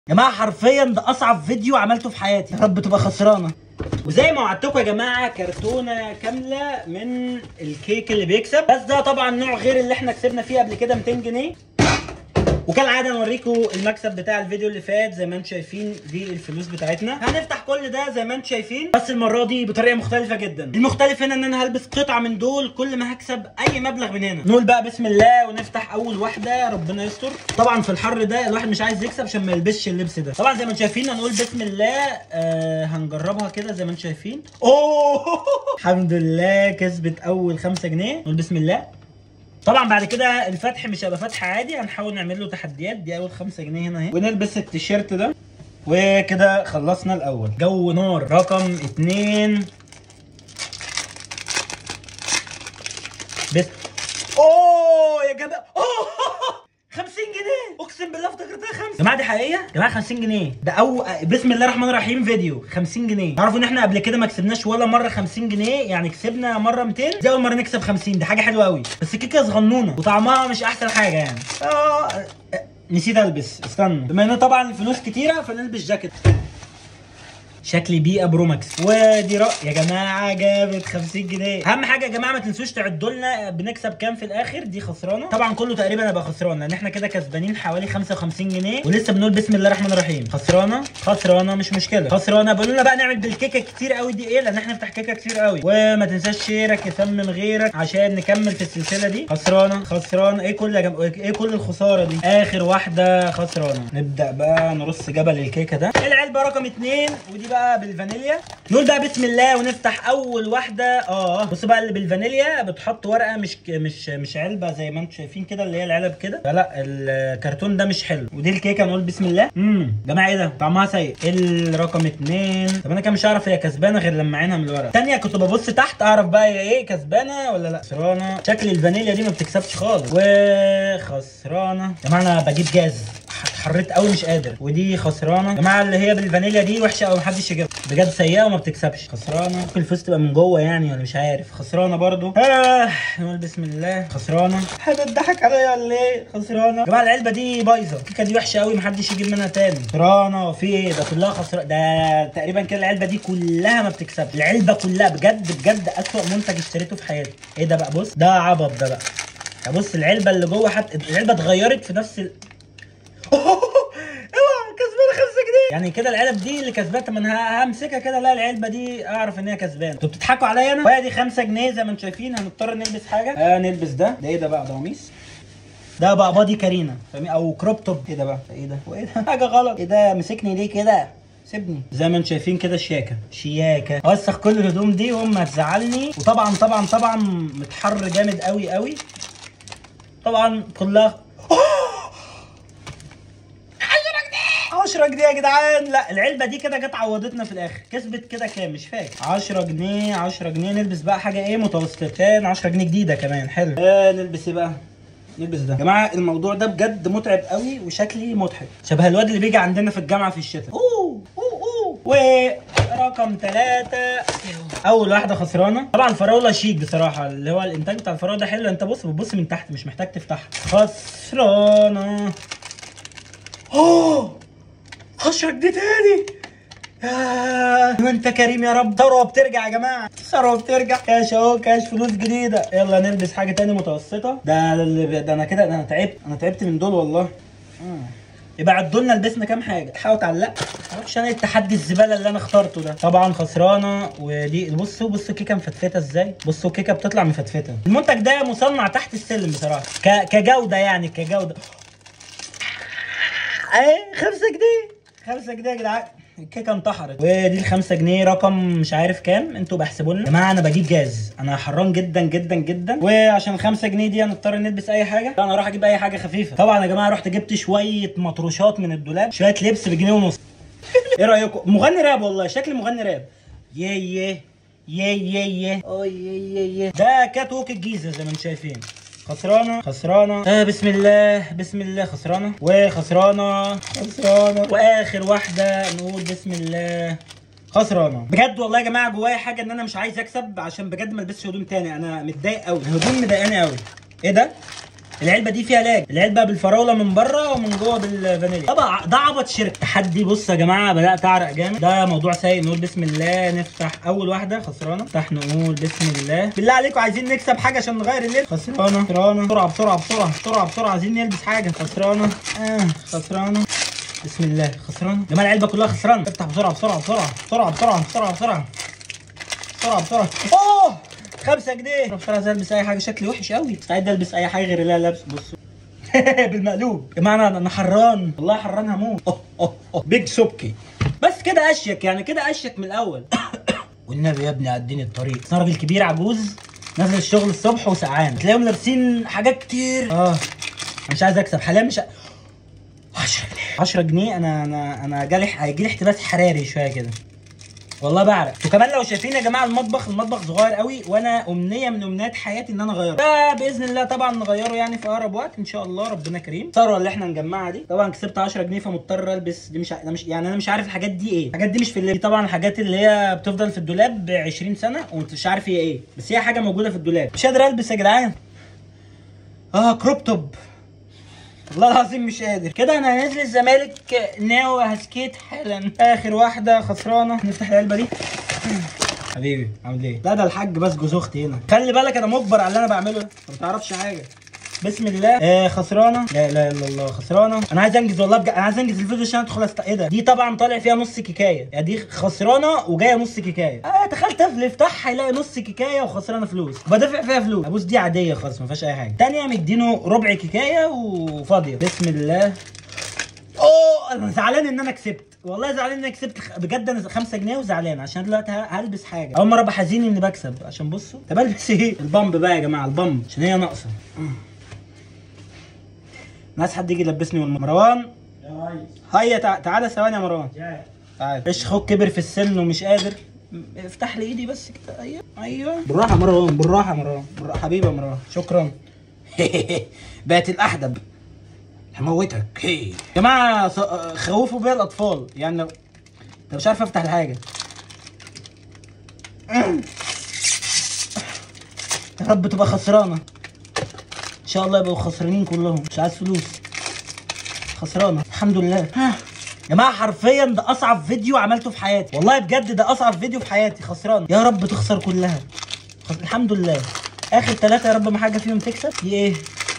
يا جماعه حرفيا ده اصعب فيديو عملته في حياتي يا رب تبقى خسرانه وزي ما وعدتكم يا جماعه كرتونه كامله من الكيك اللي بيكسب بس ده طبعا نوع غير اللي احنا كسبنا فيه قبل كده 200 جنيه وكالعاده نوريكم المكسب بتاع الفيديو اللي فات زي ما انتم شايفين دي الفلوس بتاعتنا هنفتح كل ده زي ما انتم شايفين بس المره دي بطريقه مختلفه جدا المختلف هنا ان انا هلبس قطعه من دول كل ما هكسب اي مبلغ من هنا نقول بقى بسم الله ونفتح اول واحده ربنا يستر طبعا في الحر ده الواحد مش عايز يكسب عشان ما يلبسش اللبس ده طبعا زي ما انتم شايفين هنقول بسم الله آه هنجربها كده زي ما انتم شايفين اوه الحمد لله كسبت اول 5 جنيه نقول بسم الله طبعا بعد كده الفتح مش هيبقى فتح عادي هنحاول نعمل له تحديات دي اول 5 جنيه هنا اهي ونلبس التيشيرت ده وكده خلصنا الاول جو نار رقم اتنين بس اوه يا جماعه اوه 50 جنيه اقسم بالله افتكرتها 5 يا جماعه دي حقيقيه يا جماعه 50 جنيه ده او بسم الله الرحمن الرحيم فيديو 50 جنيه تعرفوا ان احنا قبل كده ما كسبناش ولا مره 50 جنيه يعني كسبنا مره 200 دي اول مره نكسب 50 دي حاجه حلوه قوي بس كيكه صغنونه وطعمها مش احسن حاجه يعني اه نسيت البس استنى بما ان طبعا الفلوس كتيره فنلبس جاكيت شكلي بيئه بروماكس ودي رأي يا جماعه جابت 50 جنيه اهم حاجه يا جماعه ما تنسوش تعدوا لنا بنكسب كام في الاخر دي خسرانه طبعا كله تقريبا هيبقى خسران لان احنا كده كسبانين حوالي 55 جنيه ولسه بنقول بسم الله الرحمن الرحيم خسرانه خسرانه مش مشكله خسرانه بقول لنا بقى نعمل بالكيكه كتير قوي دي ايه لان احنا نفتح كيكه كتير قوي وما تنساش شيرك يسمم غيرك عشان نكمل في السلسله دي خسرانه خسرانه ايه كل يا جم... ايه كل الخساره دي اخر واحده خسرانه نبدا بقى نرص جبل الكيكه ده العلبه رقم اتنين ودي بقى بالفانيليا نقول بقى بسم الله ونفتح اول واحده اه بصوا بقى اللي بالفانيليا بتحط ورقه مش مش مش علبه زي ما انتم شايفين كده اللي هي العلب كده فلا الكرتون ده مش حلو ودي الكيكه نقول بسم الله امم جماعه ايه ده طعمها سيء الرقم اتنين طب انا كده مش هعرف هي كسبانه غير لما عينها من الورقه الثانيه كنت ببص تحت اعرف بقى هي ايه كسبانه ولا لا خسرانه شكل الفانيليا دي ما بتكسبش خالص وخسرانه يا جماعه انا بجيب جاز اتحريت قوي مش قادر ودي خسرانه يا جماعه اللي هي بالفانيليا دي وحشه قوي محدش يجيبها بجد سيئه وما بتكسبش خسرانه ممكن الفلوس تبقى من جوه يعني ولا مش عارف خسرانه برضو آه. نقول بسم الله خسرانه هتضحك عليا ولا ايه خسرانه يا جماعه العلبه دي بايظه الكيكه دي وحشه قوي محدش يجيب منها تاني خسرانه في ايه ده كلها خسرانه ده تقريبا كده العلبه دي كلها ما بتكسبش العلبه كلها بجد بجد اسوأ منتج اشتريته في حياتي ايه ده بقى بص ده عبط ده بقى بص العلبه اللي جوه حتى العلبه اتغيرت في نفس ال... كسبانه 5 جنيه يعني كده العلب دي اللي كسبانه طب انا همسكها كده لا العلبه دي اعرف ان هي كسبانه انتوا بتضحكوا عليا انا وهي دي 5 جنيه زي ما انتم شايفين هنضطر نلبس حاجه آه نلبس ده ده ايه ده بقى ده قميص ده بقى بادي كارينا فاهمين او كروب توب ايه ده بقى ايه ده وايه ده حاجه غلط ايه ده مسكني ليه كده سيبني زي ما انتم شايفين كده شياكه شياكه اوسخ كل الهدوم دي وام هتزعلني وطبعا طبعا طبعا متحر جامد قوي قوي طبعا كلها 10 جنيه يا جدعان لا العلبه دي كده جت عوضتنا في الاخر كسبت كده كام مش فاكر 10 جنيه 10 جنيه نلبس بقى حاجه ايه متوسطتين 10 جنيه جديده كمان حلو آه نلبس ايه بقى نلبس ده يا جماعه الموضوع ده بجد متعب قوي وشكلي مضحك شبه الواد اللي بيجي عندنا في الجامعه في الشتاء اوه اوه اوه ورقم ثلاثة اول واحده خسرانه طبعا الفراوله شيك بصراحه اللي هو الانتاج بتاع الفراوله ده حلو انت بص بتبص من تحت مش محتاج تفتحها خسرانه اوه 10 جنيه تاني يا انت كريم يا رب ثروه بترجع يا جماعه ثروه بترجع كاش اهو كاش فلوس جديده يلا نلبس حاجه تاني متوسطه ده ده انا كده ده انا تعبت انا تعبت من دول والله يبقى عدوا لنا لبسنا كام حاجه تحاول تعلق معرفش انا التحدي الزباله اللي انا اخترته ده طبعا خسرانه ودي بصوا بصوا الكيكه مفتفته ازاي بصوا الكيكه بتطلع مفتفته المنتج ده مصنع تحت السلم بصراحه ك... كجوده يعني كجوده ايه 5 جنيه 5 جنيه يا جدعان الكيكه انتحرت ودي ال 5 جنيه رقم مش عارف كام انتوا بحسبوا لنا يا جماعه انا بجيب جاز انا حران جدا جدا جدا وعشان 5 جنيه دي هنضطر نلبس اي حاجه انا اروح اجيب اي حاجه خفيفه طبعا يا جماعه رحت جبت شويه مطروشات من الدولاب شويه لبس بجنيه ونص ايه رايكم مغني راب والله شكلي مغني راب يه يه يه يه يه اوه يه يه يه ده كات ووك الجيزه زي ما انتم شايفين خسرانة خسرانة آه بسم الله بسم الله خسرانة وخسرانة خسرانة واخر واحدة نقول بسم الله خسرانه بجد والله يا جماعه جوايا حاجه ان انا مش عايز اكسب عشان بجد ما البسش هدوم تاني انا متضايق قوي الهدوم مضايقاني قوي ايه ده العلبه دي فيها لاج العلبه بالفراوله من بره ومن جوه بالفانيليا طبعا ده عبط شركه تحدي بص يا جماعه بدات اعرق جامد ده موضوع سيء نقول بسم الله نفتح اول واحده خسرانه نفتح نقول بسم الله بالله عليكم عايزين نكسب حاجه عشان نغير الليل خسرانه خسرانه بسرعه بسرعه بسرعه بسرعه بسرعه عايزين نلبس حاجه خسرانه اه خسرانه بسم الله خسرانه يا جماعه العلبه كلها خسرانه افتح بسرعه بسرعه بسرعه بسرعه بسرعه بسرعه بسرعه بسرعه بسرعه اوه 5 جنيه بسرعه عايز البس اي حاجه شكلي وحش قوي مستعد البس اي حاجه غير اللي انا لابسه بصوا بالمقلوب يا جماعه انا انا حران والله حران هموت أوه أوه أوه. بيج سوبكي بس كده اشيك يعني كده اشيك من الاول والنبي يا ابني عديني الطريق انا راجل كبير عجوز نازل الشغل الصبح وسقعان تلاقيهم لابسين حاجات كتير اه أنا مش عايز اكسب حاليا مش ع- 10 جنيه 10 جنيه انا انا انا جالي هيجي لي احتباس حراري شويه كده والله بعرق وكمان لو شايفين يا جماعه المطبخ المطبخ صغير قوي وانا امنيه من امنيات حياتي ان انا اغيره فباذن الله طبعا نغيره يعني في اقرب وقت ان شاء الله ربنا كريم الثروه اللي احنا نجمعها دي طبعا كسبت 10 جنيه فمضطر البس دي مش ع- انا مش يعني انا مش عارف الحاجات دي ايه الحاجات دي مش في اللي دي طبعا الحاجات اللي هي بتفضل في الدولاب ب 20 سنه وانت مش عارف هي ايه بس هي حاجه موجوده في الدولاب مش قادر البس يا جدعان اه كروب توب والله العظيم مش قادر كده انا نازل الزمالك ناو هسكيت حالا اخر واحده خسرانه نفتح العلبه دي حبيبي عامل ايه لا ده الحاج بس جوز اختي هنا خلي بالك انا مجبر على اللي انا بعمله ده ما تعرفش حاجه بسم الله آه خسرانه لا لا الا الله خسرانه انا عايز انجز والله بجد انا عايز انجز الفيديو عشان ادخل است... ايه ده دي طبعا طالع فيها نص كيكايه يعني دي خسرانه وجايه نص كيكايه اه تخيل طفل يفتحها يلاقي نص كيكايه وخسرانه فلوس بدافع فيها فلوس ابوس دي عاديه خالص ما فيهاش اي حاجه تانية مدينه ربع كيكايه وفاضيه بسم الله اوه انا زعلان ان انا كسبت والله زعلان ان انا كسبت خ- بجد انا 5 جنيه وزعلان عشان دلوقتي ه- هلبس حاجه اول مره ابقى حزين اني بكسب عشان بصوا طب البس ايه البامب بقى يا جماعه البامب عشان هي ناقصه ناس حد يجي يلبسني والم- مروان يا ريس هيا تع... تعالى ثواني يا مروان جاي تعالى ايش اخوك كبر في السن ومش قادر م- افتح لي ايدي بس كده ايوه ايوه بالراحه يا مروان بالراحه يا مروان بالراحه حبيبي يا مروان شكرا بقت الاحدب هموتك يا جماعه ص- خوفوا بيا الاطفال يعني لو لو مش عارف افتح الحاجه يا رب تبقى خسرانه ان شاء الله يبقوا خسرانين كلهم مش عايز فلوس خسرانه الحمد لله ها يا جماعه حرفيا ده اصعب فيديو عملته في حياتي والله بجد ده اصعب فيديو في حياتي خسران يا رب تخسر كلها خس... الحمد لله اخر ثلاثه يا رب ما حاجه فيهم تكسب دي ايه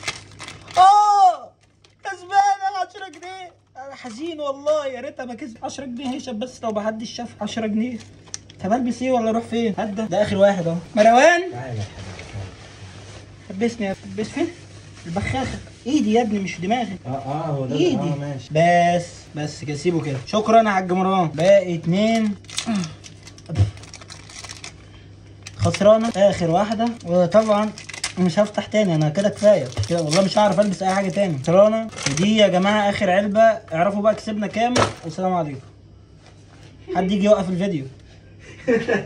اه كسبانه 10 جنيه انا حزين والله يا ريتها ما كسب 10 جنيه هيشب بس لو محدش شاف 10 جنيه طب البس ايه ولا اروح فين؟ هات ده ده اخر واحد اهو مروان تعالى لبسني يا لبس فين؟ البخاخه ايدي يا ابني مش دماغي اه اه هو ده ايدي اه ماشي بس بس كده سيبه كده شكرا يا حاج مروان باقي اتنين خسرانه اخر واحده وطبعا مش هفتح تاني انا كده كفايه كده والله مش هعرف البس اي حاجه تاني خسرانه ودي يا جماعه اخر علبه اعرفوا بقى كسبنا كام والسلام عليكم حد يجي يوقف الفيديو